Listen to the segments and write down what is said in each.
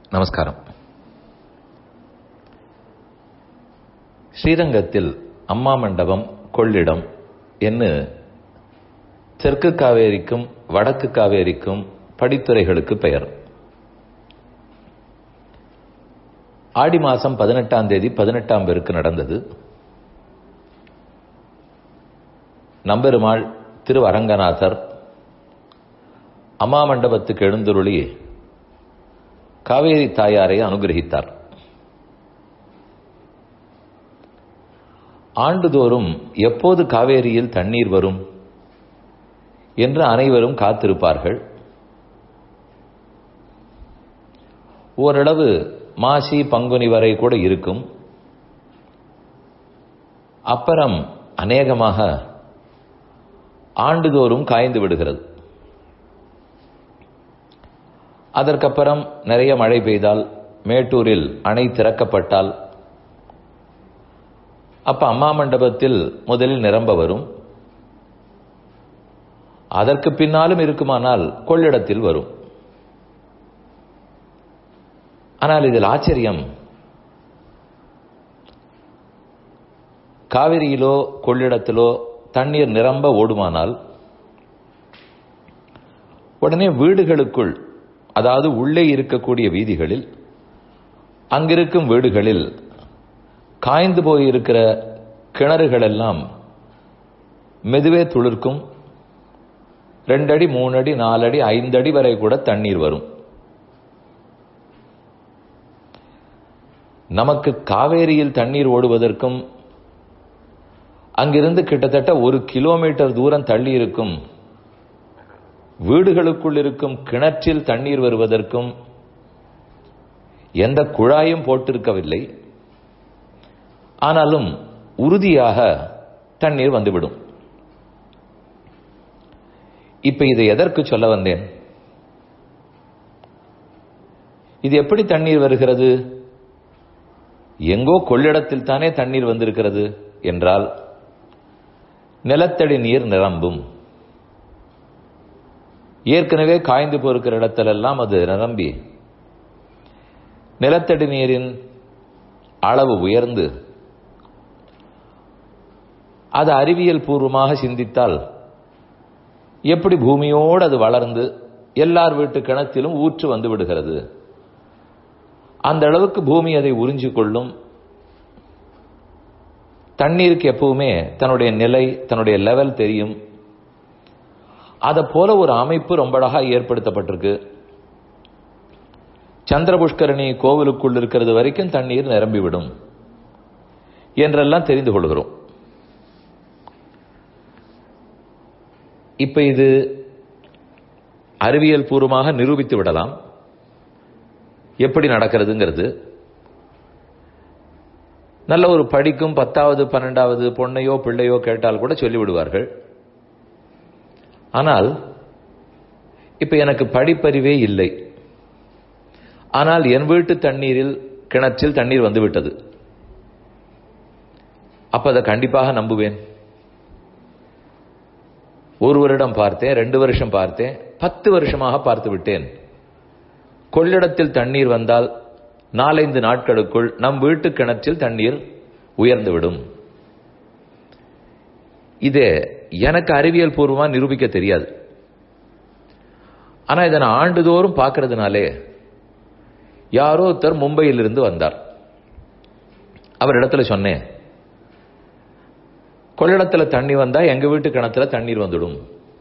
நமஸ்காரம் ஸ்ரீரங்கத்தில் அம்மா மண்டபம் கொள்ளிடம் என்று தெற்கு காவேரிக்கும் வடக்கு காவேரிக்கும் படித்துறைகளுக்கு பெயர் ஆடி மாசம் பதினெட்டாம் தேதி பதினெட்டாம் பேருக்கு நடந்தது நம்பெருமாள் திரு அரங்கநாதர் அம்மா மண்டபத்துக்கு எழுந்துருளி காவேரி தாயாரை அனுகிரகித்தார் ஆண்டுதோறும் எப்போது காவேரியில் தண்ணீர் வரும் என்று அனைவரும் காத்திருப்பார்கள் ஓரளவு மாசி பங்குனி வரை கூட இருக்கும் அப்புறம் அநேகமாக ஆண்டுதோறும் காய்ந்து விடுகிறது அதற்கப்புறம் நிறைய மழை பெய்தால் மேட்டூரில் அணை திறக்கப்பட்டால் அப்ப அம்மா மண்டபத்தில் முதலில் நிரம்ப வரும் அதற்கு பின்னாலும் இருக்குமானால் கொள்ளிடத்தில் வரும் ஆனால் இதில் ஆச்சரியம் காவிரியிலோ கொள்ளிடத்திலோ தண்ணீர் நிரம்ப ஓடுமானால் உடனே வீடுகளுக்குள் அதாவது உள்ளே இருக்கக்கூடிய வீதிகளில் அங்கிருக்கும் வீடுகளில் காய்ந்து போயிருக்கிற கிணறுகள் எல்லாம் மெதுவே துளிர்க்கும் ரெண்டடி மூணு அடி நாலு அடி ஐந்து அடி வரை கூட தண்ணீர் வரும் நமக்கு காவேரியில் தண்ணீர் ஓடுவதற்கும் அங்கிருந்து கிட்டத்தட்ட ஒரு கிலோமீட்டர் தூரம் தள்ளி இருக்கும் வீடுகளுக்குள் இருக்கும் கிணற்றில் தண்ணீர் வருவதற்கும் எந்த குழாயும் போட்டிருக்கவில்லை ஆனாலும் உறுதியாக தண்ணீர் வந்துவிடும் இப்ப இதை எதற்கு சொல்ல வந்தேன் இது எப்படி தண்ணீர் வருகிறது எங்கோ கொள்ளிடத்தில் தானே தண்ணீர் வந்திருக்கிறது என்றால் நிலத்தடி நீர் நிரம்பும் ஏற்கனவே காய்ந்து போயிருக்கிற இடத்திலெல்லாம் அது நிரம்பி நிலத்தடி நீரின் அளவு உயர்ந்து அது அறிவியல் பூர்வமாக சிந்தித்தால் எப்படி பூமியோடு அது வளர்ந்து எல்லார் வீட்டு கிணத்திலும் ஊற்று வந்து விடுகிறது அந்த அளவுக்கு பூமி அதை உறிஞ்சிக் கொள்ளும் தண்ணீருக்கு எப்பவுமே தன்னுடைய நிலை தன்னுடைய லெவல் தெரியும் அதை போல ஒரு அமைப்பு ரொம்ப அழகா ஏற்படுத்தப்பட்டிருக்கு சந்திர புஷ்கரணி கோவிலுக்குள் இருக்கிறது வரைக்கும் தண்ணீர் நிரம்பிவிடும் என்றெல்லாம் தெரிந்து கொள்கிறோம் இப்ப இது அறிவியல் பூர்வமாக நிரூபித்து விடலாம் எப்படி நடக்கிறதுங்கிறது நல்ல ஒரு படிக்கும் பத்தாவது பன்னெண்டாவது பொண்ணையோ பிள்ளையோ கேட்டால் கூட சொல்லிவிடுவார்கள் ஆனால் இப்ப எனக்கு படிப்பறிவே இல்லை ஆனால் என் வீட்டு தண்ணீரில் கிணற்றில் தண்ணீர் வந்து விட்டது அப்ப அதை கண்டிப்பாக நம்புவேன் ஒரு வருடம் பார்த்தேன் ரெண்டு வருஷம் பார்த்தேன் பத்து வருஷமாக பார்த்து விட்டேன் கொள்ளிடத்தில் தண்ணீர் வந்தால் நாலைந்து நாட்களுக்குள் நம் வீட்டு கிணற்றில் தண்ணீர் உயர்ந்துவிடும் இது எனக்கு அறிவியல் பூர்வமா நிரூபிக்க தெரியாது ஆனா இதை நான் ஆண்டுதோறும் பார்க்கறதுனாலே யாரோ ஒருத்தர் மும்பையிலிருந்து வந்தார் அவர் இடத்துல சொன்னேன் கொள்ளிடத்துல தண்ணி வந்தா எங்க வீட்டு கிணத்துல தண்ணீர் வந்துடும்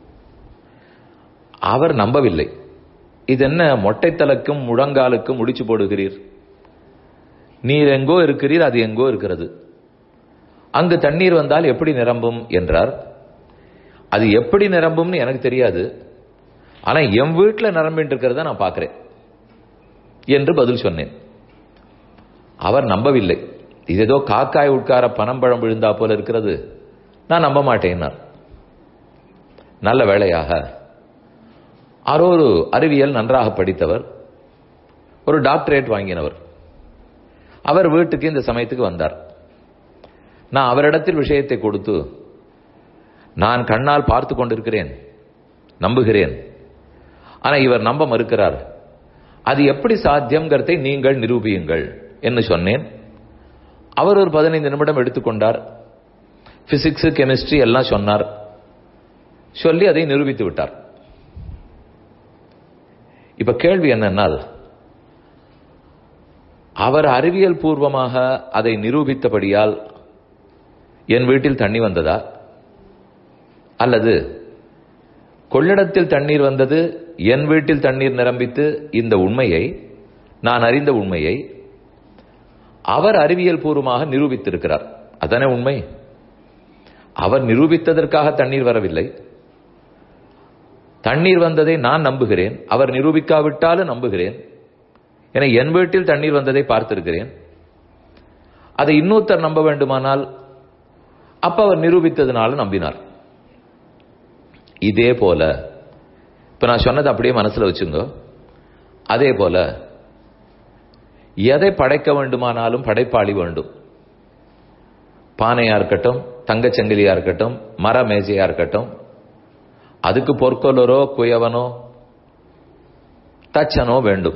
அவர் நம்பவில்லை இது என்ன மொட்டைத்தலக்கும் முழங்காலுக்கும் முடிச்சு போடுகிறீர் நீர் எங்கோ இருக்கிறீர் அது எங்கோ இருக்கிறது அங்கு தண்ணீர் வந்தால் எப்படி நிரம்பும் என்றார் அது எப்படி நிரம்பும்னு எனக்கு தெரியாது ஆனா என் வீட்டில் நிரம்பிட்டு இருக்கிறத நான் பார்க்கிறேன் என்று பதில் சொன்னேன் அவர் நம்பவில்லை இது ஏதோ காக்காய் உட்கார பனம்பழம் விழுந்தா போல இருக்கிறது நான் நம்ப மாட்டேன்னார் நல்ல வேளையாக யாரோ ஒரு அறிவியல் நன்றாக படித்தவர் ஒரு டாக்டரேட் வாங்கினவர் அவர் வீட்டுக்கு இந்த சமயத்துக்கு வந்தார் நான் அவரிடத்தில் விஷயத்தை கொடுத்து நான் கண்ணால் பார்த்து கொண்டிருக்கிறேன் நம்புகிறேன் ஆனா இவர் நம்ப மறுக்கிறார் அது எப்படி சாத்தியம்ங்கிறதை நீங்கள் நிரூபியுங்கள் என்று சொன்னேன் அவர் ஒரு பதினைந்து நிமிடம் எடுத்துக்கொண்டார் பிசிக்ஸ் கெமிஸ்ட்ரி எல்லாம் சொன்னார் சொல்லி அதை நிரூபித்து விட்டார் இப்ப கேள்வி என்னன்னால் அவர் அறிவியல் பூர்வமாக அதை நிரூபித்தபடியால் என் வீட்டில் தண்ணி வந்ததா அல்லது கொள்ளிடத்தில் தண்ணீர் வந்தது என் வீட்டில் தண்ணீர் நிரம்பித்து இந்த உண்மையை நான் அறிந்த உண்மையை அவர் அறிவியல் பூர்வமாக நிரூபித்திருக்கிறார் அதானே உண்மை அவர் நிரூபித்ததற்காக தண்ணீர் வரவில்லை தண்ணீர் வந்ததை நான் நம்புகிறேன் அவர் நிரூபிக்காவிட்டாலும் நம்புகிறேன் என என் வீட்டில் தண்ணீர் வந்ததை பார்த்திருக்கிறேன் அதை இன்னொருத்தர் நம்ப வேண்டுமானால் அப்ப அவர் நிரூபித்ததுனால நம்பினார் இதே போல இப்ப நான் சொன்னது அப்படியே மனசுல வச்சுங்க அதே போல எதை படைக்க வேண்டுமானாலும் படைப்பாளி வேண்டும் பானையா இருக்கட்டும் தங்கச்சங்கிலியா இருக்கட்டும் மர மேஜையா இருக்கட்டும் அதுக்கு பொற்கொல்லரோ குயவனோ தச்சனோ வேண்டும்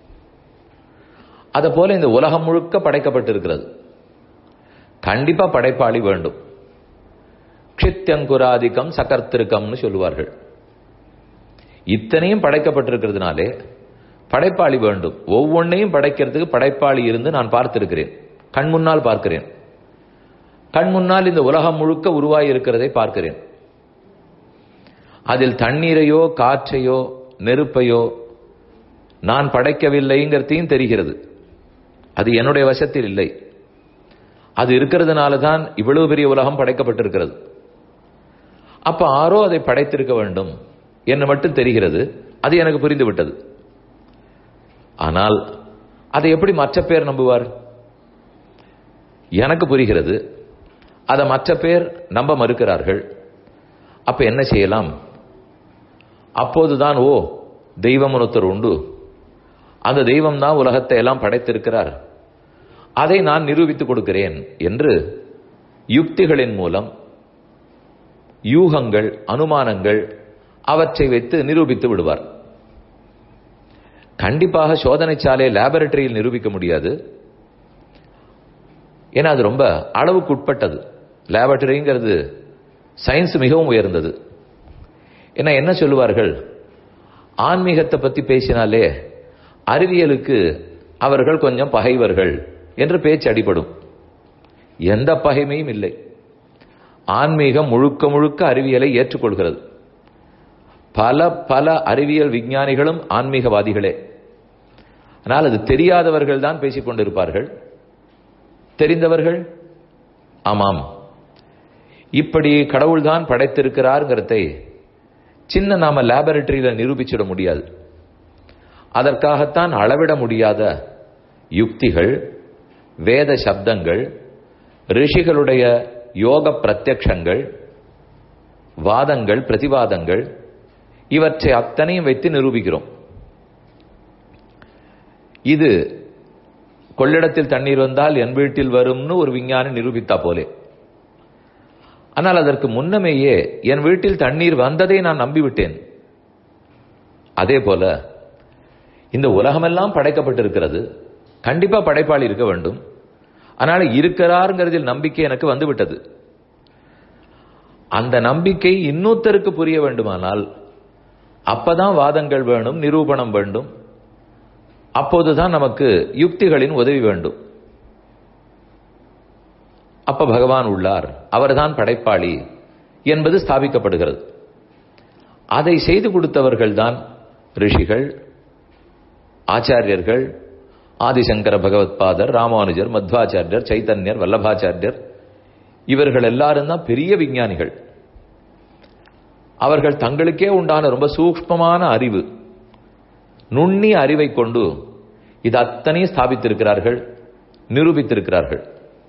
அத போல இந்த உலகம் முழுக்க படைக்கப்பட்டிருக்கிறது கண்டிப்பா படைப்பாளி வேண்டும் க்ஷித்யங்குராதிக்கம் சகர்த்திருக்கம்னு சொல்லுவார்கள் இத்தனையும் படைக்கப்பட்டிருக்கிறதுனாலே படைப்பாளி வேண்டும் ஒவ்வொன்னையும் படைக்கிறதுக்கு படைப்பாளி இருந்து நான் பார்த்திருக்கிறேன் கண் முன்னால் பார்க்கிறேன் கண் முன்னால் இந்த உலகம் முழுக்க உருவாகி இருக்கிறதை பார்க்கிறேன் அதில் தண்ணீரையோ காற்றையோ நெருப்பையோ நான் படைக்கவில்லைங்கிறதையும் தெரிகிறது அது என்னுடைய வசத்தில் இல்லை அது இருக்கிறதுனால தான் இவ்வளவு பெரிய உலகம் படைக்கப்பட்டிருக்கிறது அப்ப ஆரோ அதை படைத்திருக்க வேண்டும் என்று மட்டும் தெரிகிறது அது எனக்கு புரிந்து விட்டது ஆனால் அதை எப்படி மற்ற பேர் நம்புவார் எனக்கு புரிகிறது அதை மற்ற பேர் நம்ப மறுக்கிறார்கள் அப்ப என்ன செய்யலாம் அப்போதுதான் ஓ தெய்வம் ஒருத்தர் உண்டு அந்த தெய்வம் தான் உலகத்தை எல்லாம் படைத்திருக்கிறார் அதை நான் நிரூபித்துக் கொடுக்கிறேன் என்று யுக்திகளின் மூலம் யூகங்கள் அனுமானங்கள் அவற்றை வைத்து நிரூபித்து விடுவார் கண்டிப்பாக சோதனை சாலை லேபரட்டரியில் நிரூபிக்க முடியாது ஏன்னா அது ரொம்ப அளவுக்கு உட்பட்டது லேபரட்டரிங்கிறது சயின்ஸ் மிகவும் உயர்ந்தது ஏன்னா என்ன சொல்லுவார்கள் ஆன்மீகத்தை பத்தி பேசினாலே அறிவியலுக்கு அவர்கள் கொஞ்சம் பகைவர்கள் என்று பேச்சு அடிபடும் எந்த பகைமையும் இல்லை ஆன்மீகம் முழுக்க முழுக்க அறிவியலை ஏற்றுக்கொள்கிறது பல பல அறிவியல் விஞ்ஞானிகளும் ஆன்மீகவாதிகளே ஆனால் அது தெரியாதவர்கள் தான் பேசிக் கொண்டிருப்பார்கள் தெரிந்தவர்கள் ஆமாம் இப்படி கடவுள்தான் படைத்திருக்கிறார்ங்கிறதை சின்ன நாம லேபரட்டரியில நிரூபிச்சிட முடியாது அதற்காகத்தான் அளவிட முடியாத யுக்திகள் வேத சப்தங்கள் ரிஷிகளுடைய யோக பிரத்யக்ஷங்கள் வாதங்கள் பிரதிவாதங்கள் இவற்றை அத்தனையும் வைத்து நிரூபிக்கிறோம் இது கொள்ளிடத்தில் தண்ணீர் வந்தால் என் வீட்டில் வரும்னு ஒரு விஞ்ஞானி நிரூபித்தா போலே ஆனால் அதற்கு முன்னமேயே என் வீட்டில் தண்ணீர் வந்ததை நான் நம்பிவிட்டேன் அதே போல இந்த உலகமெல்லாம் படைக்கப்பட்டிருக்கிறது கண்டிப்பா படைப்பாளி இருக்க வேண்டும் அதனால இருக்கிறாருங்கிறதில் நம்பிக்கை எனக்கு வந்துவிட்டது அந்த நம்பிக்கை இன்னொருத்தருக்கு புரிய வேண்டுமானால் அப்பதான் வாதங்கள் வேணும் நிரூபணம் வேண்டும் அப்போதுதான் நமக்கு யுக்திகளின் உதவி வேண்டும் அப்ப பகவான் உள்ளார் அவர்தான் படைப்பாளி என்பது ஸ்தாபிக்கப்படுகிறது அதை செய்து கொடுத்தவர்கள் தான் ரிஷிகள் ஆச்சாரியர்கள் ஆதிசங்கர பகவத்பாதர் ராமானுஜர் மத்வாச்சாரியர் சைத்தன்யர் வல்லபாச்சாரியர் இவர்கள் எல்லாரும் தான் பெரிய விஞ்ஞானிகள் அவர்கள் தங்களுக்கே உண்டான ரொம்ப சூக்ஷ்மமான அறிவு நுண்ணிய அறிவை கொண்டு இது அத்தனையும் ஸ்தாபித்திருக்கிறார்கள் நிரூபித்திருக்கிறார்கள்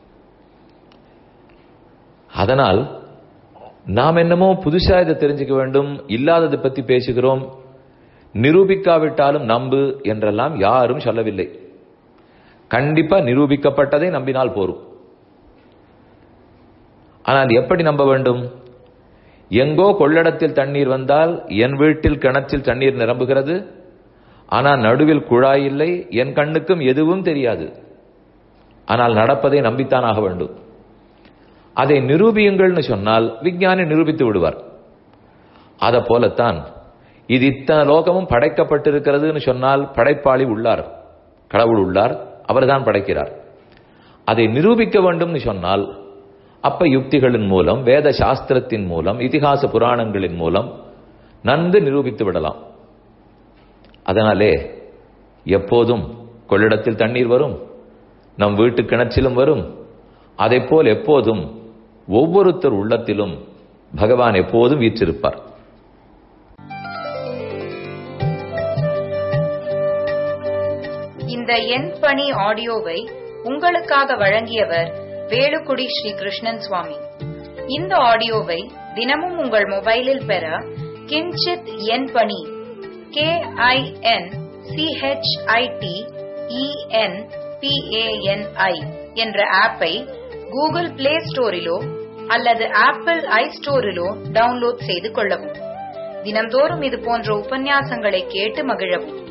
அதனால் நாம் என்னமோ புதுசா இதை தெரிஞ்சுக்க வேண்டும் இல்லாததை பத்தி பேசுகிறோம் நிரூபிக்காவிட்டாலும் நம்பு என்றெல்லாம் யாரும் சொல்லவில்லை கண்டிப்பா நிரூபிக்கப்பட்டதை நம்பினால் போரும் ஆனால் எப்படி நம்ப வேண்டும் எங்கோ கொள்ளடத்தில் தண்ணீர் வந்தால் என் வீட்டில் கிணற்றில் தண்ணீர் நிரம்புகிறது ஆனா நடுவில் குழாய் இல்லை என் கண்ணுக்கும் எதுவும் தெரியாது ஆனால் நடப்பதை நம்பித்தான் ஆக வேண்டும் அதை நிரூபியுங்கள்னு சொன்னால் விஞ்ஞானி நிரூபித்து விடுவார் அதை போலத்தான் இது இத்தனை லோகமும் படைக்கப்பட்டிருக்கிறதுன்னு சொன்னால் படைப்பாளி உள்ளார் கடவுள் உள்ளார் அவர்தான் படைக்கிறார் அதை நிரூபிக்க வேண்டும்னு சொன்னால் அப்ப யுக்திகளின் மூலம் வேத சாஸ்திரத்தின் மூலம் இதிகாச புராணங்களின் மூலம் நன்கு நிரூபித்து விடலாம் அதனாலே எப்போதும் கொள்ளிடத்தில் தண்ணீர் வரும் நம் வீட்டு கிணற்றிலும் வரும் அதை போல் எப்போதும் ஒவ்வொருத்தர் உள்ளத்திலும் பகவான் எப்போதும் வீற்றிருப்பார் இந்த என் பணி ஆடியோவை உங்களுக்காக வழங்கியவர் வேலுக்குடி ஸ்ரீ கிருஷ்ணன் சுவாமி இந்த ஆடியோவை தினமும் உங்கள் மொபைலில் பெற கிஞ்சித் என் பணி கே ஐ என் சிஹெச்ஐடி இஎன் பிஏஎன்ஐ என்ற ஆப்பை கூகுள் பிளே ஸ்டோரிலோ அல்லது ஆப்பிள் ஐ ஸ்டோரிலோ டவுன்லோட் செய்து கொள்ளவும் தினம்தோறும் இது போன்ற உபன்யாசங்களை கேட்டு மகிழவும்